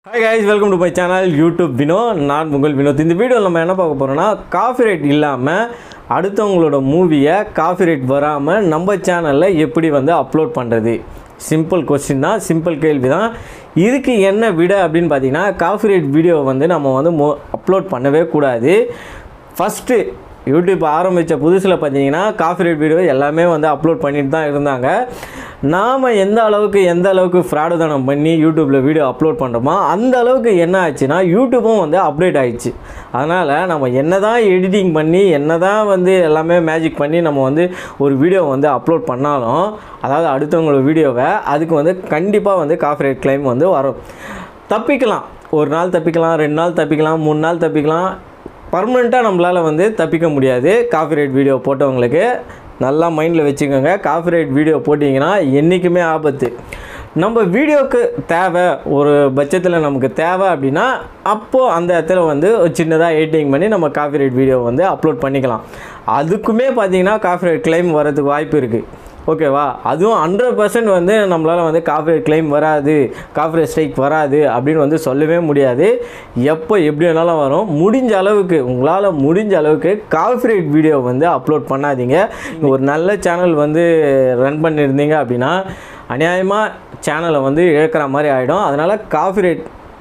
hi guys welcome to my channel YouTube Vino நான் உங்கள் வினோத் இந்த வீடியோவில் நம்ம என்ன பார்க்க போகிறோம்னா காஃபி ரேட் இல்லாமல் அடுத்தவங்களோட மூவியை காஃபி ரேட் வராமல் நம்ம சேனலில் எப்படி வந்து அப்லோட் பண்ணுறது சிம்பிள் கொஸ்டின் தான் சிம்பிள் கேள்வி தான் இதுக்கு என்ன விட அப்படின்னு பார்த்தீங்கன்னா காஃபி ரேட் வீடியோ வந்து நம்ம வந்து மோ அப்லோட் பண்ணவே கூடாது ஃபஸ்ட்டு யூடியூப் ஆரம்பித்த புதுசில் பார்த்தீங்கன்னா காஃபி ரேட் வீடியோ எல்லாமே வந்து அப்லோட் பண்ணிட்டு தான் இருந்தாங்க நாம் எந்த அளவுக்கு எந்த அளவுக்கு ஃப்ராடுதனம் பண்ணி யூடியூப்பில் வீடியோ அப்லோட் பண்ணுறோமோ அந்த அளவுக்கு என்ன ஆச்சுன்னா யூடியூப்பும் வந்து அப்டேட் ஆயிடுச்சு அதனால் நம்ம என்ன தான் எடிட்டிங் பண்ணி என்ன தான் வந்து எல்லாமே மேஜிக் பண்ணி நம்ம வந்து ஒரு வீடியோ வந்து அப்லோட் பண்ணாலும் அதாவது அடுத்தவங்களோட வீடியோவை அதுக்கு வந்து கண்டிப்பாக வந்து காஃபி ரேட் கிளைம் வந்து வரும் தப்பிக்கலாம் ஒரு நாள் தப்பிக்கலாம் ரெண்டு நாள் தப்பிக்கலாம் மூணு நாள் தப்பிக்கலாம் பர்மனெண்ட்டாக நம்மளால் வந்து தப்பிக்க முடியாது காஃபிரைட் வீடியோ போட்டவங்களுக்கு நல்லா மைண்டில் வச்சுக்கோங்க காஃபிரைட் வீடியோ போட்டிங்கன்னா என்றைக்குமே ஆபத்து நம்ம வீடியோக்கு தேவை ஒரு பட்சத்தில் நமக்கு தேவை அப்படின்னா அப்போது அந்த இடத்துல வந்து ஒரு சின்னதாக எடிட்டிங் பண்ணி நம்ம காஃபிரைட் வீடியோ வந்து அப்லோட் பண்ணிக்கலாம் அதுக்குமே பார்த்தீங்கன்னா காஃபிரைட் கிளைம் வரதுக்கு வாய்ப்பு இருக்குது ஓகேவா அதுவும் ஹண்ட்ரட் பர்சன்ட் வந்து நம்மளால் வந்து காஃபிரைட் கிளைம் வராது காஃபிரைட் ஸ்ட்ரைக் வராது அப்படின்னு வந்து சொல்லவே முடியாது எப்போ எப்படி வேணாலும் வரும் முடிஞ்ச அளவுக்கு உங்களால் முடிஞ்ச அளவுக்கு காஃபிரைட் வீடியோ வந்து அப்லோட் பண்ணாதீங்க ஒரு நல்ல சேனல் வந்து ரன் பண்ணியிருந்தீங்க அப்படின்னா அநியாயமாக சேனலை வந்து இழக்கிற மாதிரி ஆகிடும் அதனால் காஃபிரைட்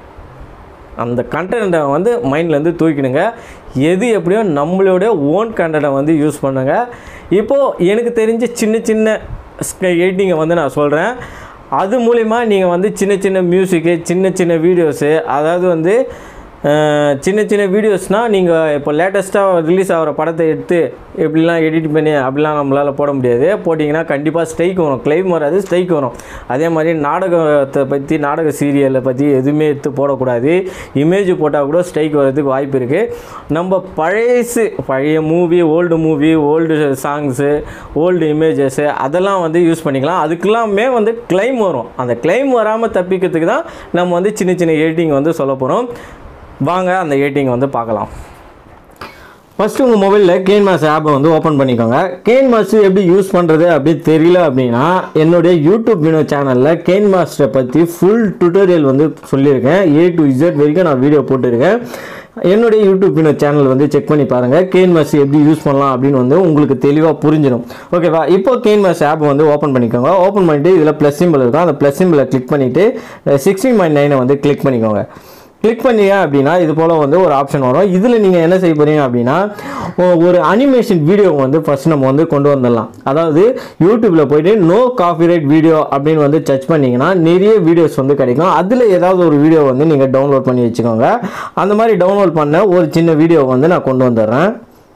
அந்த கண்டென்ட்டை வந்து மைண்ட்லேருந்து தூக்கிடுங்க எது எப்படியோ நம்மளோட ஓன் கண்டென்ட்டை வந்து யூஸ் பண்ணுங்க இப்போது எனக்கு தெரிஞ்ச சின்ன சின்ன எடிட்டிங்கை வந்து நான் சொல்கிறேன் அது மூலிமா நீங்கள் வந்து சின்ன சின்ன மியூசிக்கு சின்ன சின்ன வீடியோஸு அதாவது வந்து அஹ், சின்ன சின்ன வீடியோஸ்னால் நீங்கள் இப்போ லேட்டஸ்ட்டாக ரிலீஸ் ஆகிற படத்தை எடுத்து எப்படிலாம் எடிட் பண்ணி அப்படிலாம் நம்மளால் போட முடியாது போட்டிங்கன்னா கண்டிப்பாக ஸ்ட்ரைக் வரும் கிளைம் வராது ஸ்ட்ரைக் வரும் அதே மாதிரி நாடகத்தை பற்றி நாடக சீரியலை பற்றி எதுவுமே எடுத்து போடக்கூடாது இமேஜ் போட்டால் கூட ஸ்ட்ரைக் வர்றதுக்கு வாய்ப்பு இருக்குது நம்ம பழையசு பழைய movie old movie old songs old images அதெல்லாம் வந்து யூஸ் பண்ணிக்கலாம் அதுக்கெல்லாமே வந்து கிளைம் வரும் அந்த கிளைம் வராமல் தப்பிக்கிறதுக்கு தான் நம்ம வந்து சின்ன சின்ன எடிட்டிங் வந்து சொல்ல போகிறோம் வாங்க அந்த எடிட்டிங் வந்து பார்க்கலாம் ஃபஸ்ட்டு உங்கள் மொபைலில் கேன் மாஸ் ஆப்பை வந்து ஓப்பன் பண்ணிக்கோங்க கேன் மாஸ் எப்படி யூஸ் பண்ணுறது அப்படி தெரியல அப்படின்னா என்னுடைய யூடியூப் வீடியோ சேனலில் கேன் மாஸ்டரை பற்றி ஃபுல் டுட்டோரியல் வந்து சொல்லியிருக்கேன் ஏ டு இசட் வரைக்கும் நான் வீடியோ போட்டிருக்கேன் என்னுடைய யூடியூப் வீடியோ சேனல் வந்து செக் பண்ணி பாருங்கள் கேன் மாஸ் எப்படி யூஸ் பண்ணலாம் அப்படின்னு வந்து உங்களுக்கு தெளிவாக புரிஞ்சிடும் ஓகேவா இப்போ கேன் மாஸ் ஆப் வந்து ஓப்பன் பண்ணிக்கோங்க ஓப்பன் பண்ணிட்டு இதில் ப்ளஸ் சிம்பிள் இருக்கும் அந்த ப்ளஸ் சிம்பிளை கிளிக் பண்ணிவிட்டு சிக்ஸ்டீன் பாயிண்ட் நைனை வந்து கிளிக் பண்ணிக்கோங்க கிளிக் பண்ணீங்க அப்படின்னா இது போல் வந்து ஒரு ஆப்ஷன் வரும் இதில் நீங்கள் என்ன செய்ய போறீங்க அப்படின்னா ஒ- ஒரு அனிமேஷன் வீடியோ வந்து ஃபர்ஸ்ட் நம்ம வந்து கொண்டு வந்துடலாம் அதாவது யூடியூப்பில் போயிட்டு நோ காப்பிரைட் வீடியோ அப்படின்னு வந்து சர்ச் பண்ணீங்கன்னா நிறைய வீடியோஸ் வந்து கிடைக்கும் அதில் ஏதாவது ஒரு வீடியோ வந்து நீங்கள் டவுன்லோட் பண்ணி வச்சுக்கோங்க அந்த மாதிரி டவுன்லோட் பண்ண ஒரு சின்ன வீடியோ வந்து நான் கொண்டு வந்துடுறேன்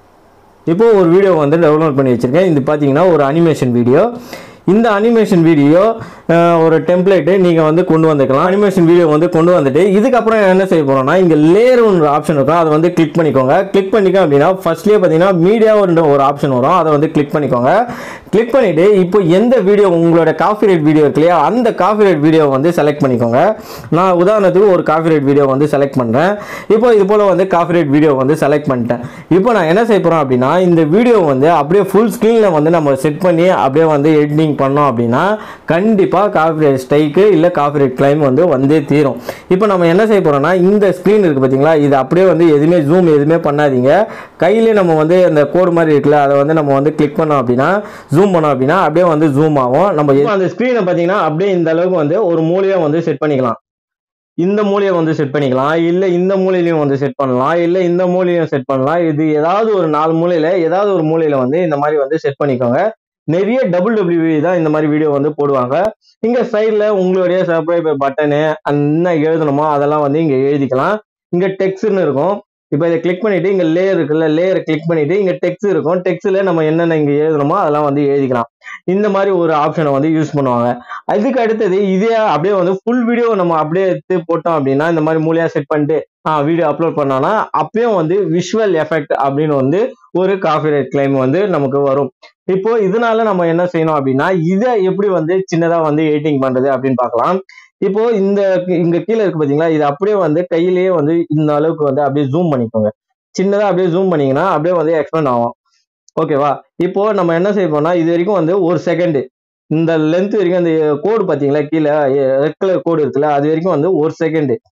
இப்போ ஒரு வீடியோ வந்து டவுன்லோட் பண்ணி வச்சுருக்கேன் இது பார்த்தீங்கன்னா ஒரு அனிமேஷன் வீடியோ இந்த அனிமேஷன் வீடியோ ஒரு டெம்ப்ளேட்டு நீங்கள் வந்து கொண்டு வந்துக்கலாம் அனிமேஷன் வீடியோ வந்து கொண்டு வந்துட்டு இதுக்கப்புறம் என்ன செய்ய போகிறோம்னா இங்கே லேயர் ஒரு ஆப்ஷன் இருக்கும் அதை வந்து கிளிக் பண்ணிக்கோங்க கிளிக் பண்ணிக்க அப்படின்னா ஃபர்ஸ்ட்லேயே பார்த்தீங்கன்னா மீடியா ஒரு ஆப்ஷன் வரும் அதை வந்து கிளிக் பண்ணிக்கோங்க கிளிக் பண்ணிவிட்டு இப்போ எந்த வீடியோ உங்களோட காஃபிரைட் வீடியோ இருக்கு இல்லையா அந்த காஃபிரைட் வீடியோ வந்து செலக்ட் பண்ணிக்கோங்க நான் உதாரணத்துக்கு ஒரு காஃபிரைட் வீடியோ வந்து செலக்ட் பண்ணுறேன் இப்போ இது போல் வந்து காஃபிரைட் வீடியோ வந்து செலக்ட் பண்ணிட்டேன் இப்போ நான் என்ன செய்ய போகிறோம் அப்படின்னா இந்த வீடியோ வந்து அப்படியே ஃபுல் ஸ்க்ரீனில் வந்து நம்ம செட் பண்ணி அப்படியே வந்து எடிட்டிங் பண்ணோம் அப்படின்னா கண்டிப்பாக காஃபிரைட் ஸ்ட்ரைக்கு இல்லை காஃபிரைட் கிளைம் வந்து வந்தே தீரும் இப்போ நம்ம என்ன செய்ய போகிறோம்னா இந்த ஸ்க்ரீன் இருக்குது பார்த்தீங்களா இது அப்படியே வந்து எதுவுமே ஜூம் எதுவுமே பண்ணாதீங்க கையிலே நம்ம வந்து அந்த கோடு மாதிரி இருக்குல்ல அதை வந்து நம்ம வந்து கிளிக் பண்ணோம் அப்படின்னா ஜூம் பண்ணோம் அப்படின்னா அப்படியே வந்து ஜூம் ஆகும் நம்ம எது- அந்த ஸ்க்ரீனை பார்த்தீங்கன்னா அப்படியே இந்த அளவுக்கு வந்து ஒரு மூலையாக வந்து செட் பண்ணிக்கலாம் இந்த மூலையை வந்து செட் பண்ணிக்கலாம் இல்லை இந்த மூலையிலையும் வந்து செட் பண்ணலாம் இல்லை இந்த மூலையிலையும் செட் பண்ணலாம் இது ஏதாவது ஒரு நாலு மூலையில ஏதாவது ஒரு மூலையில வந்து இந்த மாதிரி வந்து செட் பண்ணிக்கோங்க நிறைய டபுள் டபிள்யூ தான் இந்த மாதிரி வீடியோ வந்து போடுவாங்க இங்க சைடில் உங்களுடைய சப்ஸ்கிரைபர் பட்டனு என்ன எழுதணுமோ அதெல்லாம் வந்து இங்க எழுதிக்கலாம் இங்க டெக்ஸ்ட்னு இருக்கும் இப்போ இதை கிளிக் பண்ணிட்டு இங்க லேயர் இருக்குல்ல லேயரை கிளிக் பண்ணிட்டு இங்க டெக்ஸ்ட் இருக்கும் டெக்ஸ்ட்ல நம்ம என்னென்ன இங்க எழுதணுமோ அதெல்லாம் வந்து எழுதிக்கலாம் இந்த மாதிரி ஒரு ஆப்ஷனை வந்து யூஸ் பண்ணுவாங்க அதுக்கு அடுத்தது இதே அப்படியே வந்து ஃபுல் வீடியோ நம்ம அப்படியே எடுத்து போட்டோம் அப்படின்னா இந்த மாதிரி மூலியா செட் பண்ணிட்டு வீடியோ அப்லோட் பண்ணோம்னா அப்பயும் வந்து விஷுவல் எஃபெக்ட் அப்படின்னு வந்து ஒரு காப்பிரைட் கிளைம் வந்து நமக்கு வரும் இப்போ இதனால நம்ம என்ன செய்யணும் அப்படின்னா இதை எப்படி வந்து சின்னதா வந்து எடிட்டிங் பண்றது அப்படின்னு பார்க்கலாம் இப்போ இந்த இங்க கீழே இருக்கு பாத்தீங்களா இது அப்படியே வந்து கையிலேயே வந்து இந்த அளவுக்கு வந்து அப்படியே ஜூம் பண்ணிக்கோங்க சின்னதா அப்படியே ஜூம் பண்ணீங்கன்னா அப்படியே வந்து எக்ஸ்பெண்ட் ஆகும் ஓகேவா இப்போ நம்ம என்ன செய்ய போறோம்னா இது வரைக்கும் வந்து ஒரு செகண்ட் இந்த லென்த் வரைக்கும் அந்த கோடு பாத்தீங்களா கீழே ரெட் கலர் கோடு இருக்குல்ல அது வரைக்கும் வந்து ஒரு செகண்ட்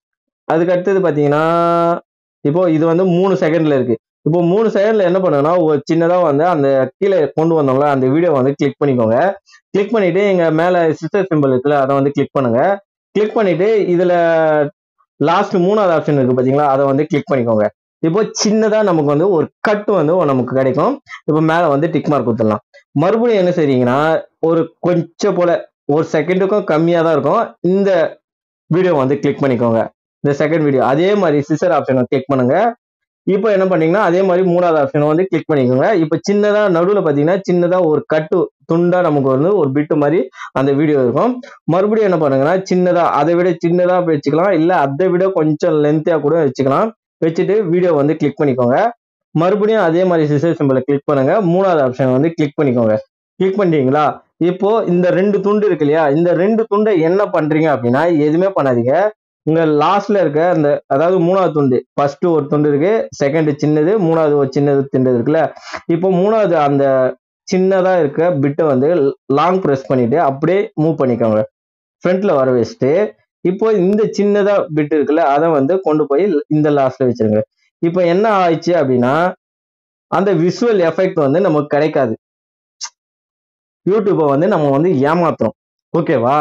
அதுக்கு அடுத்தது பார்த்தீங்கன்னா இப்போ இது வந்து மூணு செகண்ட்ல இருக்கு இப்போ மூணு செகண்ட்ல என்ன பண்ணுங்கன்னா ஒரு சின்னதா வந்து அந்த கீழே கொண்டு வந்தோம்ல அந்த வீடியோ வந்து கிளிக் பண்ணிக்கோங்க கிளிக் பண்ணிட்டு இங்க மேல சிஸ்டர் சிம்பிள் இருக்குல்ல அதை வந்து கிளிக் பண்ணுங்க கிளிக் பண்ணிட்டு இதுல லாஸ்ட் மூணாவது ஆப்ஷன் இருக்கு பாத்தீங்களா அதை வந்து கிளிக் பண்ணிக்கோங்க இப்போ சின்னதா நமக்கு வந்து ஒரு கட் வந்து நமக்கு கிடைக்கும் இப்போ மேல வந்து டிக் மார்க் கொடுத்துடலாம் மறுபடியும் என்ன செய்றீங்கன்னா ஒரு கொஞ்சம் போல ஒரு செகண்டுக்கும் கம்மியா தான் இருக்கும் இந்த வீடியோ வந்து கிளிக் பண்ணிக்கோங்க இந்த செகண்ட் வீடியோ அதே மாதிரி சிசர் ஆப்ஷனை கிளிக் பண்ணுங்க இப்போ என்ன பண்ணீங்கன்னா அதே மாதிரி மூணாவது ஆப்ஷனை வந்து கிளிக் பண்ணிக்கோங்க இப்போ சின்னதா நடுவில் பார்த்தீங்கன்னா சின்னதா ஒரு கட்டு துண்டா நமக்கு வந்து ஒரு பிட்டு மாதிரி அந்த வீடியோ இருக்கும் மறுபடியும் என்ன பண்ணுங்கன்னா சின்னதா அதை விட சின்னதா வச்சுக்கலாம் இல்ல அதை விட கொஞ்சம் லென்த்தியா கூட வச்சுக்கலாம் வச்சுட்டு வீடியோ வந்து கிளிக் பண்ணிக்கோங்க மறுபடியும் அதே மாதிரி சிசர் சிம்பிளை கிளிக் பண்ணுங்க மூணாவது ஆப்ஷன் வந்து கிளிக் பண்ணிக்கோங்க கிளிக் பண்ணிட்டீங்களா இப்போ இந்த ரெண்டு துண்டு இருக்கு இல்லையா இந்த ரெண்டு துண்டை என்ன பண்றீங்க அப்படின்னா எதுவுமே பண்ணாதீங்க உங்க லாஸ்ட்ல இருக்க அந்த அதாவது மூணாவது துண்டு ஃபர்ஸ்ட் ஒரு துண்டு இருக்கு செகண்ட் சின்னது மூணாவது ஒரு சின்னது துண்டு இருக்குல்ல இப்போ மூணாவது அந்த சின்னதா இருக்க பிட்டை வந்து லாங் ப்ரெஸ் பண்ணிட்டு அப்படியே மூவ் பண்ணிக்கோங்க ஃப்ரண்ட்ல வர வச்சுட்டு இப்போ இந்த சின்னதா பிட் இருக்குல்ல அதை வந்து கொண்டு போய் இந்த லாஸ்ட்ல வச்சிருங்க இப்போ என்ன ஆயிடுச்சு அப்படின்னா அந்த விஷுவல் எஃபெக்ட் வந்து நமக்கு கிடைக்காது யூடியூப்பை வந்து நம்ம வந்து ஏமாத்துறோம் ஓகேவா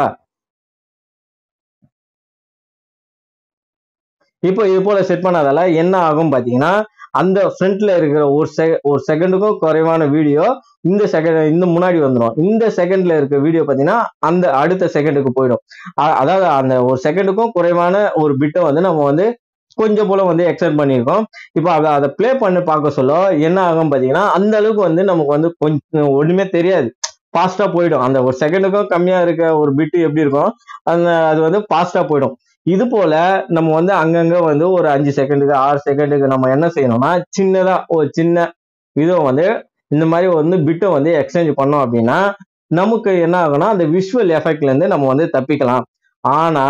இப்போ இது போல செட் பண்ணாதால என்ன ஆகும் பாத்தீங்கன்னா அந்த ஃப்ரண்ட்ல இருக்கிற ஒரு செ ஒரு செகண்டுக்கும் குறைவான வீடியோ இந்த செகண்ட் இந்த முன்னாடி வந்துடும் இந்த செகண்ட்ல இருக்க வீடியோ பாத்தீங்கன்னா அந்த அடுத்த செகண்டுக்கு போயிடும் அ- அதாவது அந்த ஒரு செகண்டுக்கும் குறைவான ஒரு பிட்டை வந்து நம்ம வந்து கொஞ்சம் போல வந்து எக்ஸ்டெண்ட் பண்ணியிருக்கோம் இப்போ அதை அதை ப்ளே பண்ணி பார்க்க சொல்ல என்ன ஆகும் பாத்தீங்கன்னா அந்த அளவுக்கு வந்து நமக்கு வந்து கொஞ்சம் ஒண்ணுமே தெரியாது ஃபாஸ்டா போயிடும் அந்த ஒரு செகண்டுக்கும் கம்மியா இருக்க ஒரு பிட்டு எப்படி இருக்கும் அந்த அது வந்து ஃபாஸ்டா போயிடும் இது போல நம்ம வந்து அங்கங்க வந்து ஒரு அஞ்சு செகண்டுக்கு ஆறு செகண்டுக்கு நம்ம என்ன செய்யணும்னா சின்னதா ஒரு சின்ன இதை வந்து இந்த மாதிரி வந்து பிட்டை வந்து எக்ஸ்சேஞ்ச் பண்ணோம் அப்படின்னா நமக்கு என்ன ஆகும்னா அந்த விஷுவல் எஃபெக்ட்ல இருந்து நம்ம வந்து தப்பிக்கலாம் ஆனா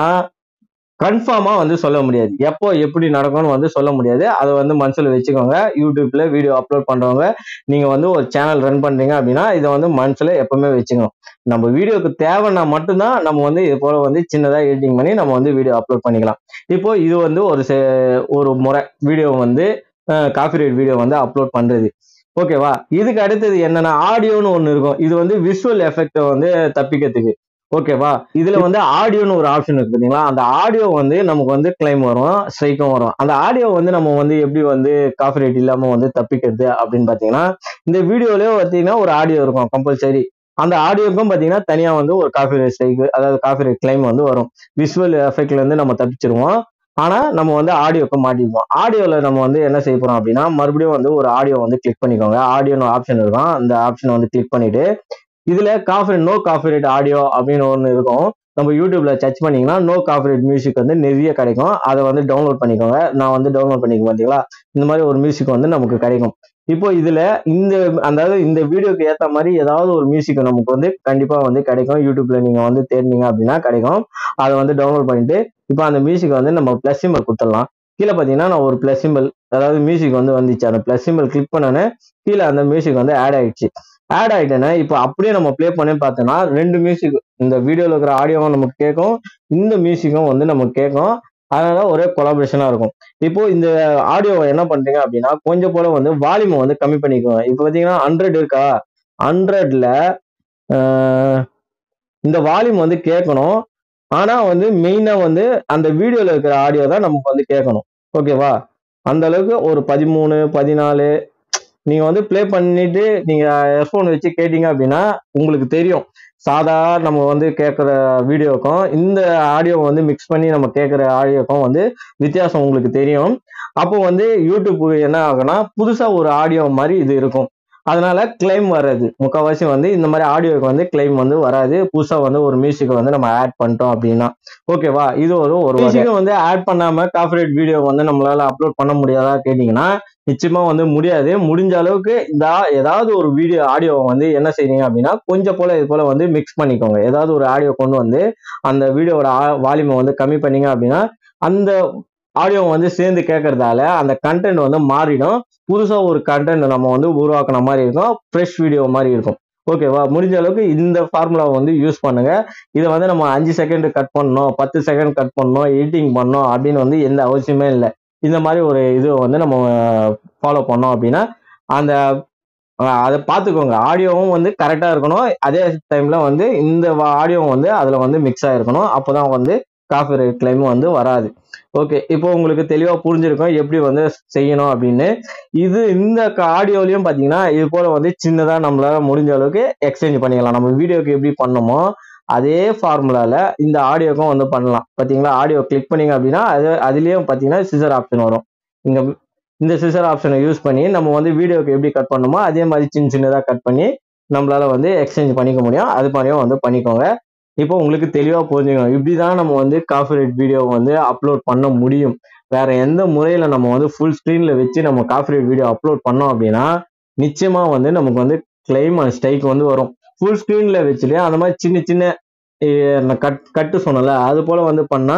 கன்ஃபார்மா வந்து சொல்ல முடியாது எப்போ எப்படி நடக்கும்னு வந்து சொல்ல முடியாது அதை வந்து மனசுல வச்சுக்கோங்க யூடியூப்ல வீடியோ அப்லோட் பண்றவங்க நீங்க வந்து ஒரு சேனல் ரன் பண்றீங்க அப்படின்னா இதை வந்து மனசுல எப்பவுமே வச்சுக்கணும் நம்ம வீடியோக்கு தேவைன்னா மட்டும்தான் நம்ம வந்து இது போல வந்து சின்னதா எடிட்டிங் பண்ணி நம்ம வந்து வீடியோ அப்லோட் பண்ணிக்கலாம் இப்போ இது வந்து ஒரு செ- ஒரு முறை வீடியோ வந்து காப்பிரைட் வீடியோ வந்து அப்லோட் பண்றது ஓகேவா இதுக்கு அடுத்தது என்னன்னா ஆடியோன்னு ஒன்று இருக்கும் இது வந்து விஷுவல் எஃபெக்டை வந்து தப்பிக்கிறதுக்கு ஓகேவா இதுல வந்து ஆடியோன்னு ஒரு ஆப்ஷன் இருக்கு பாத்தீங்களா அந்த ஆடியோ வந்து நமக்கு வந்து கிளைம் வரும் ஸ்ட்ரைக்கும் வரும் அந்த ஆடியோ வந்து நம்ம வந்து எப்படி வந்து காப்பிரைட் இல்லாம வந்து தப்பிக்கிறது அப்படின்னு பாத்தீங்கன்னா இந்த வீடியோலயே பாத்தீங்கன்னா ஒரு ஆடியோ இருக்கும் கம்பல்சரி அந்த ஆடியோக்கும் பாத்தீங்கன்னா தனியா வந்து ஒரு காப்பிரைட் ஸ்ட்ரைக் அதாவது காப்பிரைட் கிளைம் வந்து வரும் விஷுவல் எஃபெக்ட்ல இருந்து நம்ம தப்பிச்சிருவோம் ஆனா நம்ம வந்து ஆடியோக்கு மாட்டிப்போம் ஆடியோல நம்ம வந்து என்ன செய்ய போறோம் அப்படின்னா மறுபடியும் வந்து ஒரு ஆடியோ வந்து கிளிக் பண்ணிக்கோங்க ஆடியோன்னு ஆப்ஷன் இருக்கும் அந்த ஆப்ஷனை வந்து கிளிக் பண்ணிட்டு இதுல காஃபிரேட் நோ காஃபிரேட் ஆடியோ அப்படின்னு ஒன்று இருக்கும் நம்ம யூடியூப்ல சர்ச் பண்ணீங்கன்னா நோ காஃபிரேட் மியூசிக் வந்து நிறைய கிடைக்கும் அதை வந்து டவுன்லோட் பண்ணிக்கோங்க நான் வந்து டவுன்லோட் பண்ணிக்க பார்த்தீங்களா இந்த மாதிரி ஒரு மியூசிக் வந்து நமக்கு கிடைக்கும் இப்போ இதுல இந்த அதாவது இந்த வீடியோக்கு ஏத்த மாதிரி ஏதாவது ஒரு மியூசிக் நமக்கு வந்து கண்டிப்பா வந்து கிடைக்கும் யூடியூப்ல நீங்க வந்து தேடினீங்க அப்படின்னா கிடைக்கும் அதை வந்து டவுன்லோட் பண்ணிட்டு இப்போ அந்த மியூசிக் வந்து நம்ம பிளஸ் சிம்பிள் கொடுத்துடலாம் கீழே பார்த்தீங்கன்னா நான் ஒரு பிளஸ் சிம்பிள் அதாவது மியூசிக் வந்து வந்துச்சு அந்த பிளஸ் சிம்பிள் கிளிக் பண்ணோன்னே கீழே அந்த மியூசிக் வந்து ஆட் ஆயிடுச்சு ஆட் ஆயிட்டேன்னா இப்போ அப்படியே நம்ம ப்ளே பண்ணி பார்த்தோன்னா ரெண்டு மியூசிக் இந்த வீடியோவில் இருக்கிற ஆடியோவும் நமக்கு கேட்கும் இந்த மியூசிக்கும் வந்து நமக்கு கேட்கும் அதனால ஒரே கொலாபரேஷனா இருக்கும் இப்போ இந்த ஆடியோவை என்ன பண்றீங்க அப்படின்னா கொஞ்சம் போல வந்து வால்யூமை வந்து கம்மி பண்ணிக்கோங்க இப்போ பார்த்தீங்கன்னா ஹண்ட்ரட் இருக்கா ஹண்ட்ரட்ல இந்த வால்யூம் வந்து கேட்கணும் ஆனா வந்து மெயினா வந்து அந்த வீடியோல இருக்கிற ஆடியோ தான் நமக்கு வந்து கேட்கணும் ஓகேவா அந்த அளவுக்கு ஒரு பதிமூணு பதினாலு நீங்க வந்து ப்ளே பண்ணிட்டு நீங்க ஹெட்ஃபோன் வச்சு கேட்டீங்க அப்படின்னா உங்களுக்கு தெரியும் சாதா நம்ம வந்து கேட்குற வீடியோக்கும் இந்த ஆடியோ வந்து மிக்ஸ் பண்ணி நம்ம கேட்குற ஆடியோக்கும் வந்து வித்தியாசம் உங்களுக்கு தெரியும் அப்போ வந்து யூடியூப் என்ன ஆகும்னா புதுசா ஒரு ஆடியோ மாதிரி இது இருக்கும் அதனால கிளைம் வராது முக்கால்வாசி வந்து இந்த மாதிரி ஆடியோக்கு வந்து கிளைம் வந்து வராது புதுசா வந்து ஒரு மியூசிக்கை வந்து நம்ம ஆட் பண்ணிட்டோம் அப்படின்னா ஓகேவா இது ஒரு ஒரு மியூசிக்கை வந்து ஆட் பண்ணாம காஃபரேட் வீடியோ வந்து நம்மளால அப்லோட் பண்ண முடியாதா கேட்டீங்கன்னா நிச்சயமா வந்து முடியாது முடிஞ்ச அளவுக்கு இந்த ஏதாவது ஒரு வீடியோ ஆடியோ வந்து என்ன செய்றீங்க அப்படின்னா கொஞ்சம் போல இது போல வந்து மிக்ஸ் பண்ணிக்கோங்க ஏதாவது ஒரு ஆடியோ கொண்டு வந்து அந்த வீடியோவோட வால்யூமை வந்து கம்மி பண்ணீங்க அப்படின்னா அந்த ஆடியோ வந்து சேர்ந்து கேட்கறதால அந்த கண்டென்ட் வந்து மாறிடும் புதுசா ஒரு கண்டென்ட் நம்ம வந்து உருவாக்குன மாதிரி இருக்கும் ஃப்ரெஷ் வீடியோ மாதிரி இருக்கும் ஓகேவா முடிஞ்ச அளவுக்கு இந்த ஃபார்முலாவை வந்து யூஸ் பண்ணுங்க இதை வந்து நம்ம அஞ்சு செகண்ட் கட் பண்ணணும் பத்து செகண்ட் கட் பண்ணணும் எடிட்டிங் பண்ணணும் அப்படின்னு வந்து எந்த அவசியமே இல்லை இந்த மாதிரி ஒரு இது வந்து நம்ம ஃபாலோ பண்ணோம் அப்படின்னா அந்த அஹ், அதை பார்த்துக்கோங்க ஆடியோவும் வந்து கரெக்டாக இருக்கணும் அதே டைமில் வந்து இந்த ஆடியோவும் வந்து அதில் வந்து மிக்ஸ் ஆகிருக்கணும் அப்போ தான் வந்து காஃபி ரைட் கிளைமும் வந்து வராது ஓகே இப்போ உங்களுக்கு தெளிவாக புரிஞ்சிருக்கும் எப்படி வந்து செய்யணும் அப்படின்னு இது இந்த ஆடியோலையும் பார்த்தீங்கன்னா இது போல் வந்து சின்னதாக நம்மளால முடிஞ்ச அளவுக்கு எக்ஸ்சேஞ்ச் பண்ணிக்கலாம் நம்ம வீடியோக்கு எப்படி பண்ணோமோ அதே ஃபார்முலால இந்த ஆடியோக்கும் வந்து பண்ணலாம் பார்த்தீங்களா ஆடியோ கிளிக் பண்ணீங்க அப்படின்னா அது அதுலேயும் பார்த்தீங்கன்னா சிசர் ஆப்ஷன் வரும் இங்கே இந்த சிசர் ஆப்ஷனை யூஸ் பண்ணி நம்ம வந்து வீடியோக்கு எப்படி கட் பண்ணணுமோ அதே மாதிரி சின்ன சின்னதாக கட் பண்ணி நம்மளால வந்து எக்ஸ்சேஞ்ச் பண்ணிக்க முடியும் அது மாதிரியும் வந்து பண்ணிக்கோங்க இப்போ உங்களுக்கு தெளிவாக புரிஞ்சுக்கணும் இப்படி தான் நம்ம வந்து காஃபிரேட் வீடியோ வந்து அப்லோட் பண்ண முடியும் வேற எந்த முறையில் நம்ம வந்து ஃபுல் ஸ்க்ரீனில் வச்சு நம்ம காஃபிரேட் வீடியோ அப்லோட் பண்ணோம் அப்படின்னா நிச்சயமா வந்து நமக்கு வந்து கிளைம் அண்ட் ஸ்ட்ரைக் வந்து வரும் ஃபுல் ஸ்க்ரீனில் வச்சுட்டு அந்த மாதிரி சின்ன சின்ன அஹ், நான் கட் கட்டு சொன்னல அது போல வந்து பண்ணா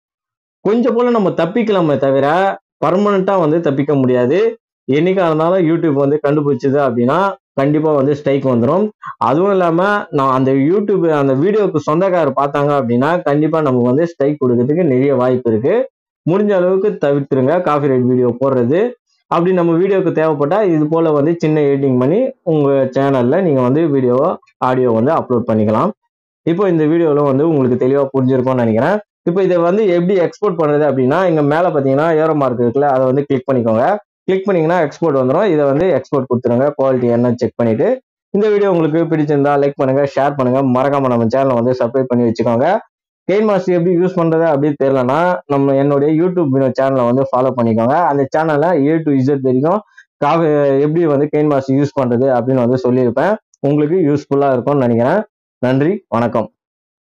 கொஞ்சம் போல நம்ம தப்பிக்கலாமே தவிர பர்மனண்டா வந்து தப்பிக்க முடியாது என்னைக்கா இருந்தாலும் யூடியூப் வந்து கண்டுபிடிச்சது அப்படின்னா கண்டிப்பா வந்து ஸ்ட்ரைக் வந்துடும் அதுவும் இல்லாம நான் அந்த யூடியூப் அந்த வீடியோக்கு சொந்தக்காரர் பார்த்தாங்க அப்படின்னா கண்டிப்பா நமக்கு வந்து ஸ்ட்ரைக் கொடுக்கறதுக்கு நிறைய வாய்ப்பு இருக்கு முடிஞ்ச அளவுக்கு தவிர்த்துருங்க காஃபி ரைட் வீடியோ போடுறது அப்படி நம்ம வீடியோக்கு தேவைப்பட்டா இது போல வந்து சின்ன எடிட்டிங் பண்ணி உங்க சேனல்ல நீங்க வந்து வீடியோவோ ஆடியோ வந்து அப்லோட் பண்ணிக்கலாம் இப்போ இந்த வீடியோவில் வந்து உங்களுக்கு தெளிவாக புரிஞ்சிருக்கும்னு நினைக்கிறேன் இப்போ இதை வந்து எப்படி எக்ஸ்போர்ட் பண்ணுறது அப்படின்னா இங்கே மேலே பார்த்தீங்கன்னா ஏரோ மார்க் இருக்குல்ல அதை வந்து கிளிக் பண்ணிக்கோங்க கிளிக் பண்ணீங்கன்னா எக்ஸ்போர்ட் வந்துடும் இதை வந்து எக்ஸ்போர்ட் கொடுத்துருங்க குவாலிட்டி என்ன செக் பண்ணிட்டு இந்த வீடியோ உங்களுக்கு பிடிச்சிருந்தா லைக் பண்ணுங்க ஷேர் பண்ணுங்க மறக்காம நம்ம சேனலை வந்து சப்ஸ்கிரைப் பண்ணி வச்சுக்கோங்க கெயின் மாஸ்டர் எப்படி யூஸ் பண்றது அப்படின்னு தெரியலனா நம்ம என்னுடைய யூடியூப் சேனலை வந்து ஃபாலோ பண்ணிக்கோங்க அந்த சேனலை ஏ டு இசட் வரைக்கும் காஃபி எப்படி வந்து கெயின் மாஸ்டர் யூஸ் பண்றது அப்படின்னு வந்து சொல்லியிருப்பேன் உங்களுக்கு யூஸ்ஃபுல்லா இருக்கும்னு நினைக்கிறேன் நன்றி வணக்கம்